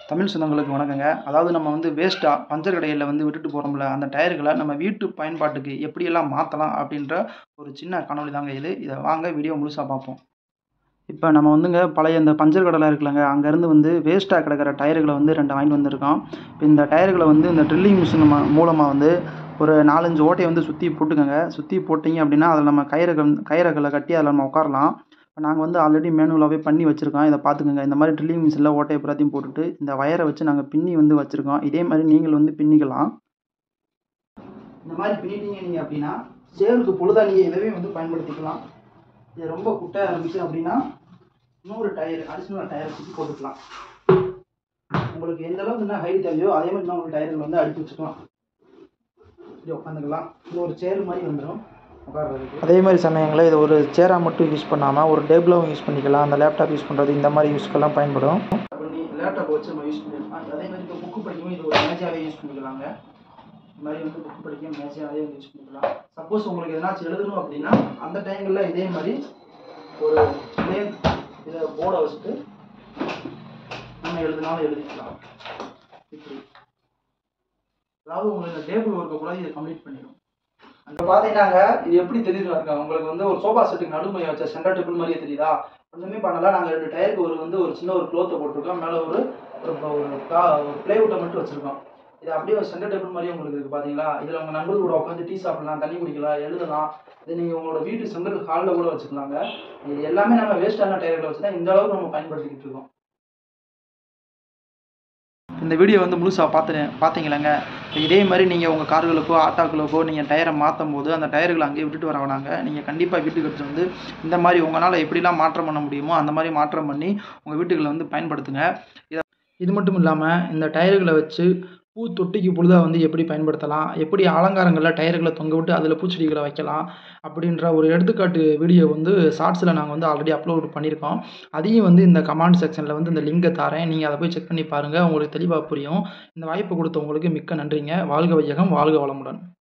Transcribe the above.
தமிழ் சொந்தங்களுக்கு வணக்கங்க அதாவது நம்ம வந்து வேஸ்ட்டாக பஞ்சர் கடையில் வந்து விட்டுட்டு போகிறோம்ல அந்த டயர்களை நம்ம வீட்டு பயன்பாட்டுக்கு எப்படியெல்லாம் மாற்றலாம் அப்படின்ற ஒரு சின்ன காணொளி தாங்க இது இதை வாங்க வீடியோ முழுசாக பார்ப்போம் இப்போ நம்ம வந்துங்க பழைய இந்த பஞ்சர் கடைலாம் இருக்குல்லங்க அங்கேருந்து வந்து வேஸ்ட்டாக கிடக்கிற டயர்களை வந்து ரெண்டு வாங்கிட்டு வந்திருக்கோம் இப்போ இந்த டயர்களை வந்து இந்த ட்ரில்லிங் மிஷின் மூலமாக வந்து ஒரு நாலஞ்சு ஓட்டையை வந்து சுற்றி போட்டுக்கோங்க சுற்றி போட்டிங்க அப்படின்னா அதில் நம்ம கயிறை கயிறுகளை கட்டி அதில் நம்ம உட்காரலாம் இப்போ நாங்கள் வந்து ஆல்ரெடி மேனுவலாகவே பண்ணி வச்சுருக்கோம் இதை பார்த்துக்கோங்க இந்த மாதிரி ட்ரில்லிங் மிஷினில் ஓட்டையை பூராத்தையும் போட்டுட்டு இந்த வயரை வச்சு நாங்கள் பின்னி வந்து வச்சுருக்கோம் இதே மாதிரி நீங்கள் வந்து பின்னிக்கலாம் இந்த மாதிரி பின்னிட்டீங்க நீங்கள் அப்படின்னா சேருக்கு பொழுதா நீங்கள் இதவே வந்து பயன்படுத்திக்கலாம் இது ரொம்ப குட்டையாக இருந்துச்சு அப்படின்னா இன்னொரு டயர் அடிஷ்னல் டயர் சுற்றி போட்டுக்கலாம் உங்களுக்கு எந்த அளவுக்கு என்ன ஹைட் தேவையோ அதே மாதிரி இன்னொரு டயர்கள் வந்து அடித்து வச்சுக்கலாம் இப்படி உட்காந்துக்கலாம் இது ஒரு சேர் மாதிரி வந்துடும் உட்கார்றதுக்கு அதே மாதிரி சமயங்களில் இது ஒரு சேராக மட்டும் யூஸ் பண்ணாமல் ஒரு டேபிளாகவும் யூஸ் பண்ணிக்கலாம் அந்த லேப்டாப் யூஸ் பண்ணுறது இந்த மாதிரி யூஸ்க்கெல்லாம் பயன்படும் பண்ணி லேப்டாப் வச்சு நம்ம யூஸ் பண்ணிக்கலாம் அதே மாதிரி இப்போ புக்கு படிக்கவும் இது ஒரு மேஜாவே யூஸ் பண்ணிக்கலாங்க இந்த மாதிரி வந்து புக்கு படிக்க மேஜாவே வந்து யூஸ் பண்ணிக்கலாம் சப்போஸ் உங்களுக்கு எதனாச்சும் எழுதணும் அப்படின்னா அந்த டைமில் இதே மாதிரி ஒரு இதே இதை போர்டை வச்சுட்டு நம்ம எழுதினாலும் எழுதிக்கலாம் இப்படி அதாவது உங்களுக்கு இந்த டேபிள் ஒர்க்கை கூட இதை கம்ப்ளீட் பண்ணிடும் அங்கே பார்த்தீங்கன்னாங்க இது எப்படி தெரியுது இருக்கா உங்களுக்கு வந்து ஒரு சோஃபா செட்டுக்கு நடுமையை வச்ச சென்டர் டேபிள் மாதிரியே தெரியுதா ஒன்றுமே பண்ணல நாங்கள் ரெண்டு டயருக்கு ஒரு வந்து ஒரு சின்ன ஒரு க்ளோத்தை போட்டிருக்கோம் மேலே ஒரு ஒரு ஒரு கா ஒரு ப்ளைவுட்டை மட்டும் வச்சுருக்கோம் இது அப்படியே ஒரு சென்டர் டேபிள் மாதிரியே உங்களுக்கு இருக்குது பார்த்தீங்களா இதில் உங்கள் நண்பர்கள் கூட உட்காந்து டீ சாப்பிடலாம் தண்ணி குடிக்கலாம் எழுதலாம் இது நீங்கள் உங்களோட வீட்டு சென்டர் ஹாலில் கூட வச்சுக்கலாங்க இது எல்லாமே நம்ம வேஸ்டான டயர்களை வச்சு தான் இந்த அளவுக்கு நம்ம பயன்படுத்திக்கிட்டு இருக்கோம் இந்த வீடியோ வந்து முழுசாக பார்த்து பார்த்தீங்களேங்க இப்போ இதே மாதிரி நீங்கள் உங்கள் கார்களுக்கோ ஆட்டோக்களுக்கோ நீங்கள் டயரை மாற்றும் போது அந்த டயர்களை அங்கேயே விட்டுட்டு வர வேணாங்க நீங்கள் கண்டிப்பாக வீட்டுக்கு எடுத்து வந்து இந்த மாதிரி உங்களால் எப்படிலாம் மாற்றம் பண்ண முடியுமோ அந்த மாதிரி மாற்றம் பண்ணி உங்கள் வீட்டுகளை வந்து பயன்படுத்துங்க இதை இது மட்டும் இல்லாமல் இந்த டயர்களை வச்சு பூ தொட்டிக்கு பொழுதாக வந்து எப்படி பயன்படுத்தலாம் எப்படி அலங்காரங்களில் டயர்களை தொங்க விட்டு அதில் பூச்செடிகளை வைக்கலாம் அப்படின்ற ஒரு எடுத்துக்காட்டு வீடியோ வந்து ஷார்ட்ஸில் நாங்கள் வந்து ஆல்ரெடி அப்லோட் பண்ணியிருக்கோம் அதையும் வந்து இந்த கமெண்ட் செக்ஷனில் வந்து இந்த லிங்கை தரேன் நீங்கள் அதை போய் செக் பண்ணி பாருங்கள் உங்களுக்கு தெளிவாக புரியும் இந்த வாய்ப்பு கொடுத்த உங்களுக்கு மிக்க நன்றிங்க வாழ்க வையகம் வாழ்க வளமுடன்